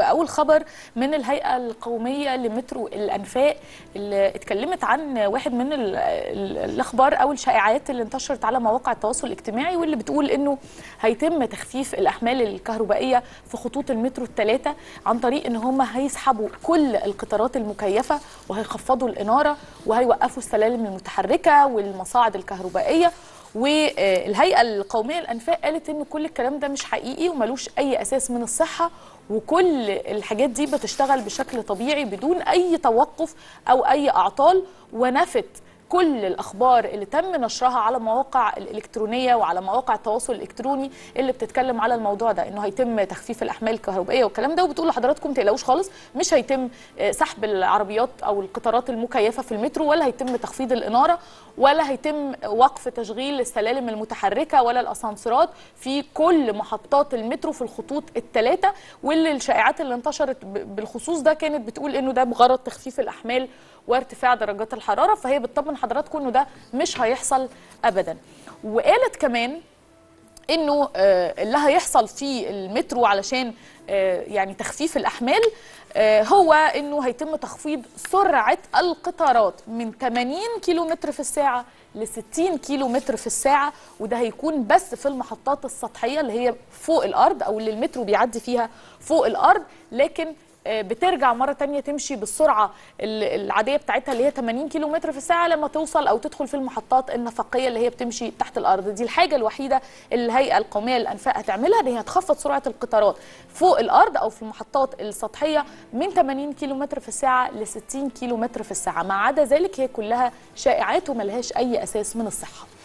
واول خبر من الهيئه القوميه لمترو الانفاق اللي اتكلمت عن واحد من ال ال الاخبار او الشائعات اللي انتشرت على مواقع التواصل الاجتماعي واللي بتقول انه هيتم تخفيف الاحمال الكهربائيه في خطوط المترو الثلاثه عن طريق ان هم هيسحبوا كل القطارات المكيفه وهيخفضوا الاناره وهيوقفوا السلالم المتحركه والمصاعد الكهربائيه والهيئه القوميه للانفاق قالت ان كل الكلام ده مش حقيقي وملوش اي اساس من الصحه وكل الحاجات دي بتشتغل بشكل طبيعي بدون اي توقف او اي اعطال ونفت كل الاخبار اللي تم نشرها على مواقع الالكترونيه وعلى مواقع التواصل الالكتروني اللي بتتكلم على الموضوع ده انه هيتم تخفيف الاحمال الكهربائيه والكلام ده وبتقول لحضراتكم تقلقوش خالص مش هيتم سحب العربيات او القطارات المكيفه في المترو ولا هيتم تخفيض الاناره ولا هيتم وقف تشغيل السلالم المتحركه ولا الاسانسيرات في كل محطات المترو في الخطوط الثلاثه واللي الشائعات اللي انتشرت بالخصوص ده كانت بتقول انه ده بغرض تخفيف الاحمال وارتفاع درجات الحراره فهي بتطمن حضراتكم انه ده مش هيحصل ابدا وقالت كمان انه اللي هيحصل في المترو علشان يعني تخفيف الاحمال هو انه هيتم تخفيض سرعه القطارات من 80 كيلومتر في الساعه ل 60 كيلو متر في الساعة وده هيكون بس في المحطات السطحية اللي هي فوق الأرض أو اللي المترو بيعدي فيها فوق الأرض لكن بترجع مره تانية تمشي بالسرعه العاديه بتاعتها اللي هي 80 كيلو متر في الساعه لما توصل او تدخل في المحطات النفقيه اللي هي بتمشي تحت الارض دي الحاجه الوحيده اللي الهيئه القوميه للانفاق هتعملها ان هي هتخفض سرعه القطارات فوق الارض او في المحطات السطحيه من 80 كيلو متر في الساعه ل 60 كيلو متر في الساعه ما عدا ذلك هي كلها شائعات وملهاش اي اساس من الصحه